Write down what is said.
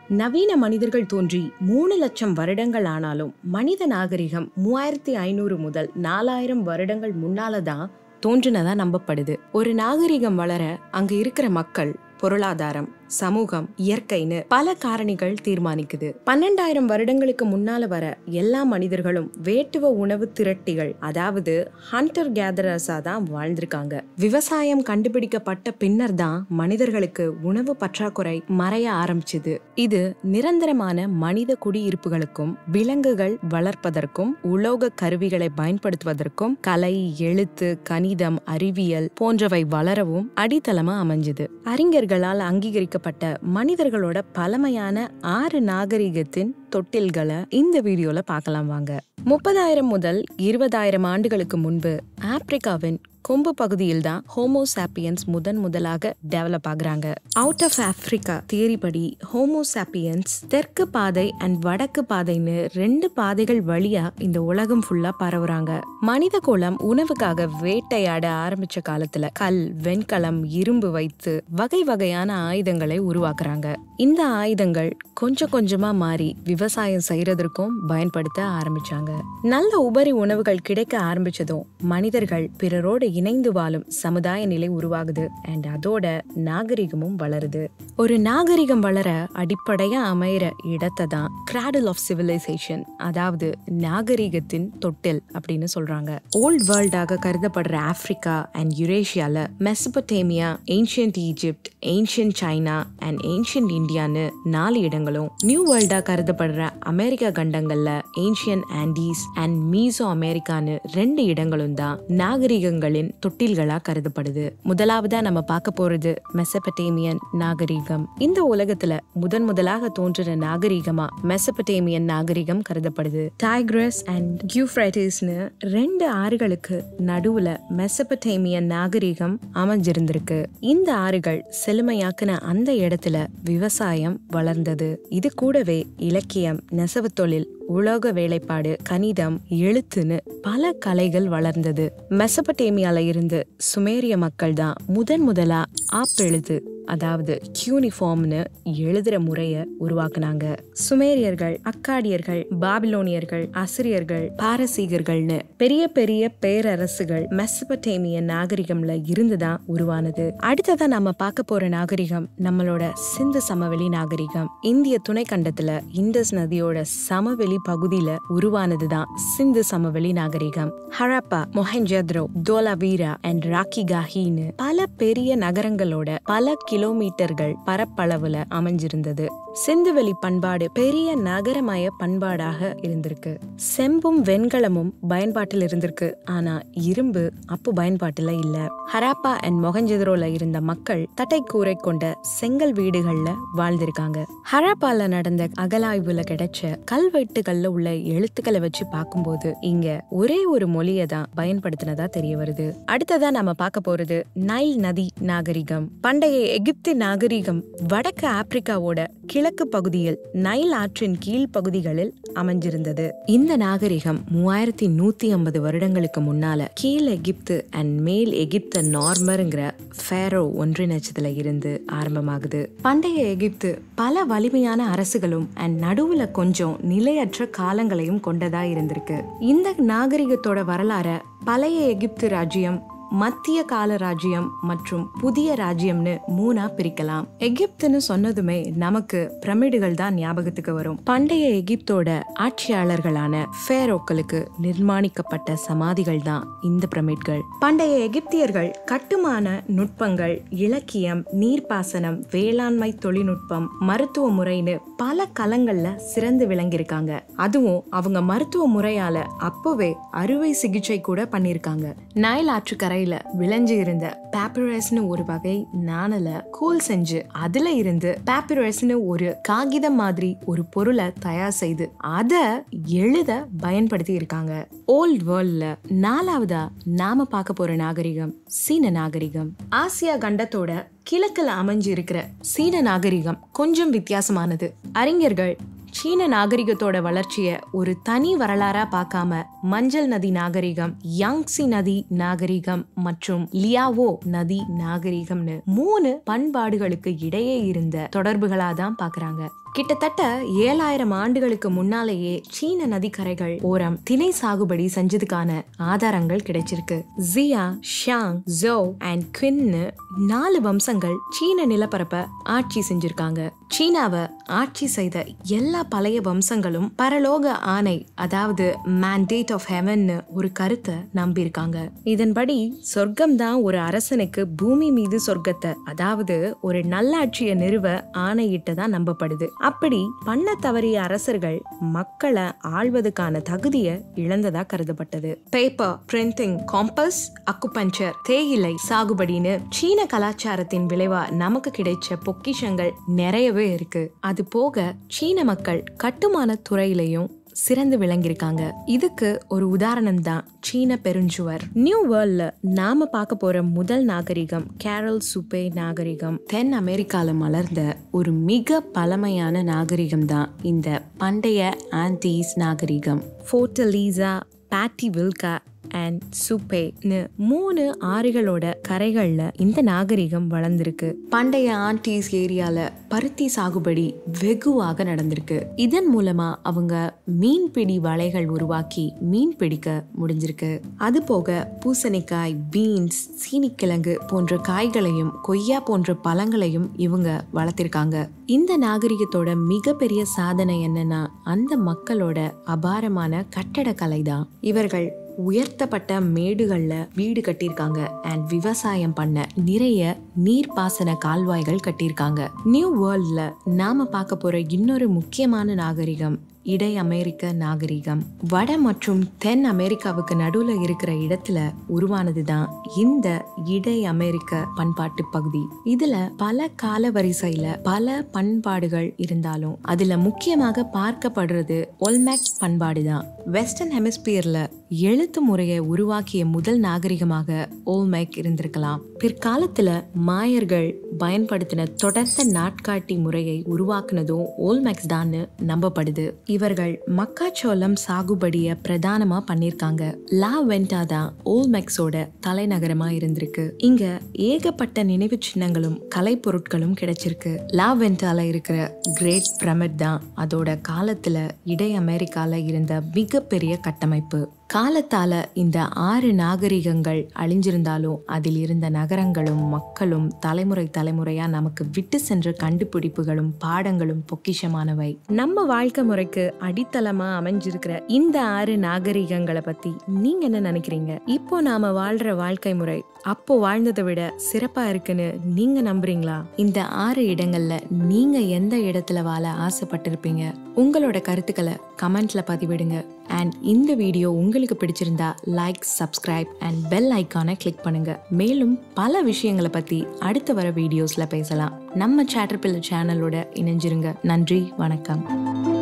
நவீன மனிதர்கள் தோன்றி மூணு லட்சம் வருடங்கள் ஆனாலும் மனித நாகரிகம் மூவாயிரத்தி ஐநூறு முதல் நாலாயிரம் வருடங்கள் முன்னால தான் தோன்றினதா நம்பப்படுது ஒரு நாகரிகம் வளர அங்க இருக்கிற மக்கள் பொருளாதாரம் சமூகம் இயற்கைன்னு பல காரணிகள் தீர்மானிக்குது பன்னெண்டாயிரம் வருடங்களுக்கு முன்னால வர எல்லா மனிதர்களும் வேட்டுவ உணவு திரட்டிகள் அதாவது ஹண்டர் கேதரர்ஸா தான் வாழ்ந்திருக்காங்க விவசாயம் கண்டுபிடிக்கப்பட்ட பின்னர் தான் மனிதர்களுக்கு உணவு பற்றாக்குறை மறைய ஆரம்பிச்சுது இது நிரந்தரமான மனித குடியிருப்புகளுக்கும் விலங்குகள் வளர்ப்பதற்கும் உலோக கருவிகளை பயன்படுத்துவதற்கும் கலை எழுத்து கணிதம் அறிவியல் போன்றவை வளரவும் அடித்தளமா அமைஞ்சது அறிஞர்களால் அங்கீகரிக்கப்பட்ட மனிதர்களோட பழமையான ஆறு நாகரிகத்தின் தொட்டில்களை இந்த வீடியோல பார்க்கலாம் வாங்க முப்பதாயிரம் முதல் இருபதாயிரம் ஆண்டுகளுக்கு முன்பு ஆப்பிரிக்காவின் கொம்பு பகுதியில் தான் ஹோமோசாப்பியன்ஸ் முதன் முதலாக டெவலப் ஆகுறாங்க அவுட் ஆஃப் ஆப்பிரிக்கா தியரி படி ஹோமோசாப்பியன்ஸ் தெற்கு பாதை அண்ட் வடக்கு பாதைன்னு ரெண்டு பாதைகள் வழியா இந்த உலகம் ஃபுல்லா பரவுறாங்க மனித குலம் உணவுக்காக வேட்டையாட ஆரம்பிச்ச காலத்துல கல் வெண்கலம் இரும்பு வைத்து வகை வகையான ஆயுதங்களை உருவாக்குறாங்க இந்த ஆயுதங்கள் கொஞ்சம் கொஞ்சமா மாறி விவசாயம் செய்யறதற்கும் பயன்படுத்த ஆரம்பிச்சாங்க நல்ல உபரி உணவுகள் கிடைக்க ஆரம்பிச்சதும் மனிதர்கள் பிறரோடு இணைந்து வாழும் சமுதாய நிலை உருவாகுது அண்ட் அதோட நாகரிகமும் வளருது ஒரு நாகரிகம் வளர அடிப்படையா அமையிற இடத்தை தான் கிராடல் ஆஃப் சிவிலைசேஷன் அதாவது நாகரிகத்தின் தொட்டில் அப்படின்னு சொல்றாங்க ஓல்ட் வேர்ல்டாக கருதப்படுற ஆப்பிரிக்கா அண்ட் யுரேஷியால Mesopotamia ancient Egypt ancient China and ancient இந்தியான்னு நாலு இடங்களும் நியூ வேர்ல்டா கருதப்படுற அமெரிக்கா கண்டங்கள்ல ஏன்ஷியன் ஆண்டீஸ் அண்ட் மீசோ அமெரிக்கான்னு ரெண்டு இடங்களும் தான் நாகரிகங்களின் தொட்டில்களா கருதப்படுது முதலாவதா நம்ம பார்க்க போறது மெசபடேமியன் நாகரிகம் இந்த உலகத்துல முதன் முதலாக தோன்றின நாகரிகமா மெசபடேமியன் நாகரிகம் கருதப்படுது டைக்ரஸ் அண்ட் கியூஃப்ரைட்டிஸ்னு ரெண்டு ஆறுகளுக்கு நடுவுல மெசபடேமியன் நாகரிகம் அமைஞ்சிருந்திருக்கு இந்த ஆறுகள் செழுமையாக்குன அந்த இடத்துல விவசாயம் வளர்ந்தது இது கூடவே இலக்கியம் நெசவு தொழில் உலோக வேலைப்பாடு கணிதம் எழுத்துன்னு பல கலைகள் வளர்ந்தது மெசபடேமியால இருந்து சுமேரிய மக்கள் தான் முதன் முதலா ஆப்பெழுத்து அதாவது கியூனிஃபார்ம்னு எழுதுற முறைய உருவாக்குனாங்க சுமேரியர்கள் அக்காடியர்கள் பாபிலோனியர்கள் அசிரியர்கள் பாரசீகர்கள்னு பெரிய பெரிய பேரரசுகள் மெசபடேமியன் நாகரிகம்ல இருந்துதான் உருவானது அடுத்ததா நம்ம பார்க்க போற நாகரிகம் நம்மளோட சிந்து சமவெளி நாகரிகம் இந்திய துணைக்கண்டத்துல இண்டஸ் நதியோட சமவெளி பகுதியில உருவானதுதான் சிந்து சமவெளி நாகரிகம் ஹரப்பா மொஹெஞ்சத்ரோ தோலாவீரா அண்ட் ராக்கிகாஹின்னு பல பெரிய நகரங்களோட பல கிலோமீட்டர்கள் பரப்பளவுல அமைஞ்சிருந்தது சிந்துவெளி பண்பாடு பெரிய நகரமய பண்பாடாக இருந்திருக்கு செம்பும் வெண்கலமும் பயன்பாட்டில் இருந்திருக்கு ஆனா இரும்பு அப்போ பயன்பாட்டுல இல்ல ஹராப்பா அண்ட் மொகஞ்சதுரோல இருந்த மக்கள் தட்டை கூரை கொண்ட செங்கல் வீடுகள்ல வாழ்ந்திருக்காங்க ஹராப்பால நடந்த அகலாய்வுல கிடைச்ச கல்வெட்டுகள்ல உள்ள எழுத்துக்களை வச்சு பார்க்கும்போது இங்க ஒரே ஒரு மொழியை தான் பயன்படுத்தினதா தெரிய வருது அடுத்ததா நம்ம பார்க்க போறது நைல் நதி நாகரிகம் பண்டைய எகிப்து நாகரிகம் வடக்கு ஆப்பிரிக்காவோட கிழக்கு பகுதியில் நைல் ஆற்றின் கீழ் பகுதிகளில் அமைஞ்சிருந்தது இந்த நாகரிகம் மூவாயிரத்தி நூத்தி ஐம்பது வருடங்களுக்கு முன்னால கீழ் எகிப்து அண்ட் மேல் எகிப்து நார்மருங்கிற ஃபேரோ ஒன்றிணைச்சதுல இருந்து ஆரம்பமாகுது பண்டைய எகிப்து பல வலிமையான அரசுகளும் அண்ட் நடுவுல கொஞ்சம் நிலையற்ற காலங்களையும் கொண்டதா இருந்திருக்கு இந்த நாகரிகத்தோட வரலாற பழைய எகிப்து ராஜ்யம் மத்திய கால ராஜ்யம் மற்றும் புதிய ராஜ்யம்னு மூணா பிரிக்கலாம் எகிப்துன்னு சொன்னதுமே நமக்கு பிரமிடுகள் தான் ஞாபகத்துக்கு வரும் பண்டைய எகிப்தோட ஆட்சியாளர்களான ஃபேரோக்களுக்கு நிர்மாணிக்கப்பட்ட சமாதிகள் தான் இந்த பிரமிட்கள் பண்டைய எகிப்தியர்கள் கட்டுமான நுட்பங்கள் இலக்கியம் நீர்ப்பாசனம் வேளாண்மை தொழில்நுட்பம் மருத்துவ முறைன்னு பல களங்கள்ல சிறந்து விளங்கியிருக்காங்க அதுவும் அவங்க மருத்துவ முறையால அப்பவே அறுவை சிகிச்சை கூட பண்ணிருக்காங்க நைல் ஆற்றுக்கரையில விளைஞ்சு இருந்த பேப்பரஸ்னு ஒரு வகை நாணல கூல் செஞ்சு அதுல இருந்து பேப்பரஸ்னு ஒரு காகிதம் மாதிரி ஒரு பொருளை தயார் செய்து அத எழுத பயன்படுத்தி இருக்காங்க ஓல்ட் வேர்ல்ட்ல நாலாவதா நாம பார்க்க போற நாகரிகம் சீன நாகரிகம் ஆசியா கண்டத்தோட கிழக்குல அமைஞ்சு இருக்கிற சீன நாகரிகம் கொஞ்சம் வித்தியாசமானது அறிஞர்கள் சீன நாகரிகத்தோட வளர்ச்சிய ஒரு தனி வரலாறா பார்க்காம மஞ்சள் நதி நாகரிகம் யாங்ஸி நதி நாகரிகம் மற்றும் லியாவோ நதி நாகரிகம்னு மூணு பண்பாடுகளுக்கு இடையே இருந்த தொடர்புகளா தான் பாக்குறாங்க கிட்டத்தட்ட ஏழாயிரம் ஆண்டுகளுக்கு முன்னாலேயே சீன நதிக்கரைகள் ஓரம் திணை சாகுபடி செஞ்சதுக்கான ஆதாரங்கள் கிடைச்சிருக்கு ஜியா ஷியாங் ஜோ அண்ட் குவின்னு நாலு வம்சங்கள் சீன நிலப்பரப்ப ஆட்சி செஞ்சிருக்காங்க சீனாவை ஆட்சி செய்த எல்லா பழைய வம்சங்களும் பரலோக ஆணை அதாவது மேண்டேட் ஆஃப் ஹெவன்னு ஒரு கருத்தை நம்பியிருக்காங்க இதன்படி சொர்க்கம் தான் ஒரு அரசனுக்கு பூமி மீது சொர்க்கத்தை அதாவது ஒரு நல்லாட்சியை நிறுவ ஆணையிட்டதா நம்பப்படுது அப்படி பண்ண தவறிய அரசர்கள் மக்களை ஆள்வதற்கான தகுதியை இழந்ததா கருதப்பட்டது பேப்பர் பிரிண்டிங் காம்பஸ் அக்குபஞ்சர் தேயிலை சாகுபடின்னு சீன கலாச்சாரத்தின் விளைவா நமக்கு கிடைச்ச பொக்கிஷங்கள் நிறையவே இருக்கு அது போக சீன மக்கள் கட்டுமான துறையிலையும் சிறந்து விளங்கியிருக்காங்க இதுக்கு ஒரு உதாரணம் தான் சீன பெருஞ்சுவர் நியூ வேர்ல்ட்ல நாம பார்க்க போற முதல் நாகரிகம் கேரல் சுப்பே நாகரிகம் தென் அமெரிக்கால மலர்ந்த ஒரு மிக பழமையான நாகரிகம் தான் இந்த பண்டைய ஆன்டீஸ் நாகரிகம் ஃபோர்டலீசா பேட்டி வில்கா அண்ட் சுப்பேன்னு மூணு ஆறுகளோட கரைகள்ல இந்த நாகரிகம் வளர்ந்திருக்கு பண்டைய ஆன்டீஸ் ஏரியால பருத்தி சாகுபடி வெகுவாக நடந்திருக்கு இதன் மூலமா அவங்க மீன்பிடி வலைகள் உருவாக்கி மீன் பிடிக்க முடிஞ்சிருக்கு அது போக பூசணிக்காய் பீன்ஸ் சீனிக்கிழங்கு போன்ற காய்களையும் கொய்யா போன்ற பழங்களையும் இவங்க வளர்த்திருக்காங்க இந்த நாகரிகத்தோட மிகப்பெரிய சாதனை என்னன்னா அந்த மக்களோட அபாரமான கட்டடக்கலை தான் இவர்கள் உயர்த்தப்பட்ட மேடுகள்ல வீடு கட்டியிருக்காங்க அண்ட் விவசாயம் பண்ண நிறைய நீர்ப்பாசன கால்வாய்கள் கட்டியிருக்காங்க நியூ வேர்ல்ட்ல நாம பார்க்க போற இன்னொரு முக்கியமான நாகரிகம் இடை அமெரிக்க நாகரிகம் வட மற்றும் தென் அமெரிக்காவுக்கு நடுவுல இருக்கிற இடத்துல உருவானது தான் இந்த இடை அமெரிக்க பண்பாட்டு பகுதி இதுல பல கால வரிசையில பல பண்பாடுகள் இருந்தாலும் அதுல முக்கியமாக பார்க்கப்படுறது ஒல்மேக் பண்பாடு தான் வெஸ்டர்ன் ஹெமிஸ்பியர்ல எழுத்து முறையை உருவாக்கிய முதல் நாகரிகமாக ஓல்மேக் இருந்திருக்கலாம் பிற்காலத்துல மாயர்கள் பயன்படுத்தின தொடர்ந்த நாட்காட்டி முறையை உருவாக்குனதும் ஓல்மேக்ஸ் தான் நம்பப்படுது இவர்கள் மக்காச்சோளம் சாகுபடிய பிரதானமா பண்ணிருக்காங்க லா வெண்டா தான் ஓல்மெக்ஸோட தலைநகரமா இருந்திருக்கு இங்க ஏகப்பட்ட நினைவு சின்னங்களும் கலை பொருட்களும் கிடைச்சிருக்கு லா வெண்டால இருக்கிற கிரேட் பிரமிட் தான் அதோட காலத்துல இடை அமெரிக்கால இருந்த மிகப்பெரிய கட்டமைப்பு காலத்தால இந்த ஆறு நாகரிகங்கள் அழிஞ்சிருந்தாலும் அதில் இருந்த நகரங்களும் மக்களும் தலைமுறை தலைமுறையா நமக்கு விட்டு சென்ற கண்டுபிடிப்புகளும் பாடங்களும் பொக்கிஷமானவை நம்ம வாழ்க்கை முறைக்கு அடித்தளமா அமைஞ்சிருக்கிற இந்த ஆறு நாகரிகங்களை பத்தி நீங்க என்ன நினைக்கிறீங்க இப்போ நாம வாழ்ற வாழ்க்கை முறை அப்போ வாழ்ந்ததை விட சிறப்பா இருக்குன்னு நீங்க நம்புறீங்களா இந்த ஆறு இடங்கள்ல நீங்க எந்த இடத்துல வாழ ஆசைப்பட்டிருப்பீங்க உங்களோட கருத்துக்களை கமெண்ட்ல பதிவிடுங்க அண்ட் இந்த வீடியோ உங்களுக்கு பிடிச்சிருந்தா லைக் சப்ஸ்கிரைப் அண்ட் பெல் ஐக்கானை கிளிக் பண்ணுங்க மேலும் பல விஷயங்களை பத்தி அடுத்து வர வீடியோஸ்ல பேசலாம் நம்ம சேட்டர்பில் சேனலோட இணைஞ்சிருங்க நன்றி வணக்கம்